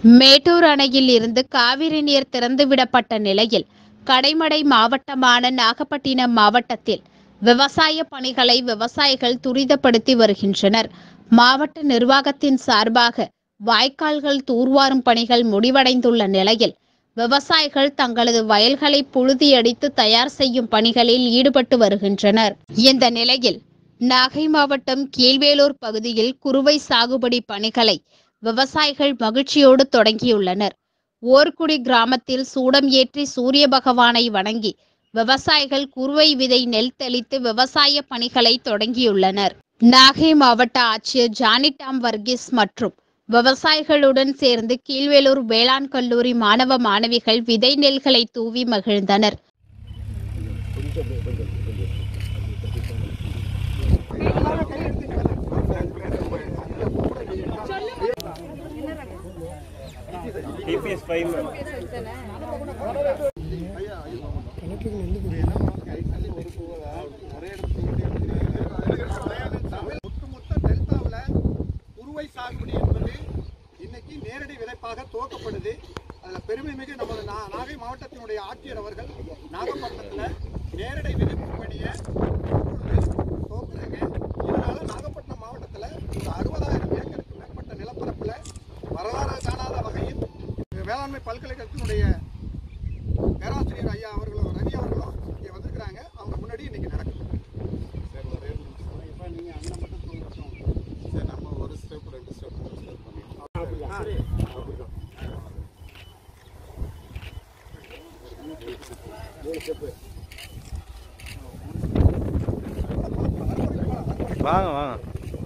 மேட்டூர் அணையில் இருந்து காவிரி நீர் திறந்துவிடப்பட்ட நிலையில் கடைமடை மாவட்டமான நாகப்பட்டினம் மாவட்டத்தில் விவசாய பணிகளை விவசாயிகள் துரிதப்படுத்தி வருகின்றனர் மாவட்ட நிர்வாகத்தின் சார்பாக வாய்க்கால்கள் தூர்வாரும் பணிகள் முடிவடைந்துள்ள நிலையில் விவசாயிகள் தங்களது வயல்களை புழுதியடித்து தயார் செய்யும் பணிகளில் ஈடுபட்டு வருகின்றனர் இந்த நிலையில் நாகை மாவட்டம் கீழ்வேலூர் பகுதியில் குறுவை சாகுபடி பணிகளை விவசாயிகள் மகிழ்ச்சியோடு தொடங்கியுள்ளனர் ஓர்குடி கிராமத்தில் சூடம் ஏற்றி சூரிய பகவானை வணங்கி விவசாயிகள் குறுவை விதை நெல் தெளித்து விவசாய பணிகளை தொடங்கியுள்ளனர் நாகை மாவட்ட ஆட்சியர் ஜானி டாம் வர்கீஸ் மற்றும் விவசாயிகளுடன் சேர்ந்து கீழ்வேலூர் வேளாண் கல்லூரி மாணவ மாணவிகள் விதை நெல்களை தூவி மகிழ்ந்தனர் டிபிஎஸ் ஃபைவ் மேம் ஒட்டுமொத்த டெல்டாவில் குறுவை சாகுபடி என்பது இன்னைக்கு நேரடி விதைப்பாக துவக்கப்படுது அதில் பெருமை மிகு நமது நா- நாகை மாவட்டத்தினுடைய ஆட்சியர் அவர்கள் நாகப்பட்டினத்தில் நேரடி விதைப்பு பணியை துவக்குறாங்க இதனால நாகப்பட்டினம் மாவட்டத்தில் ஒரு அறுபதாயிரம் ஏக்கருக்கு மேற்பட்ட நிலப்பரப்பில் வரலாறு காணாத வகையில் வேளாண்மை பல்கலைக்கழகத்தினுடைய பேராசிரியர் ஐயா அவர்களும் ரவி அவர்களும் இங்கே வந்திருக்கிறாங்க அவங்க முன்னாடி இன்னைக்கு நடக்குது சரி ஒரே ஒரு நிமிஷம் இப்போ நீங்கள் அண்ணன் மட்டும் தூங்கட்டும் சரி நம்ம ஒரு ஸ்டெப் ரெண்டு ஸ்டெப் மூணு ஸ்டெப் பண்ணிடலாம் வாங்க வாங்க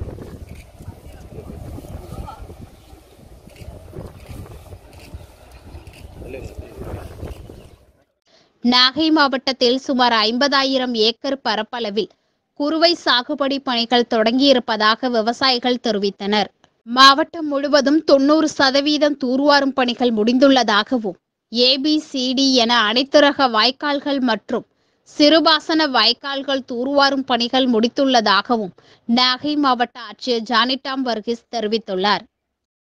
நாகை மாவட்டத்தில் சுமார் ஐம்பதாயிரம் ஏக்கர் பரப்பளவில் குறுவை சாகுபடி பணிகள் தொடங்கியிருப்பதாக விவசாயிகள் தெரிவித்தனர் மாவட்டம் முழுவதும் தொண்ணூறு சதவீதம் தூர்வாரும் பணிகள் முடிந்துள்ளதாகவும் ஏபிசிடி என அனைத்து ரக வாய்க்கால்கள் மற்றும் சிறுபாசன வாய்க்கால்கள் தூர்வாரும் பணிகள் முடித்துள்ளதாகவும் நாகை மாவட்ட ஆட்சியர் ஜானிடாம் வர்கீஸ் தெரிவித்துள்ளார்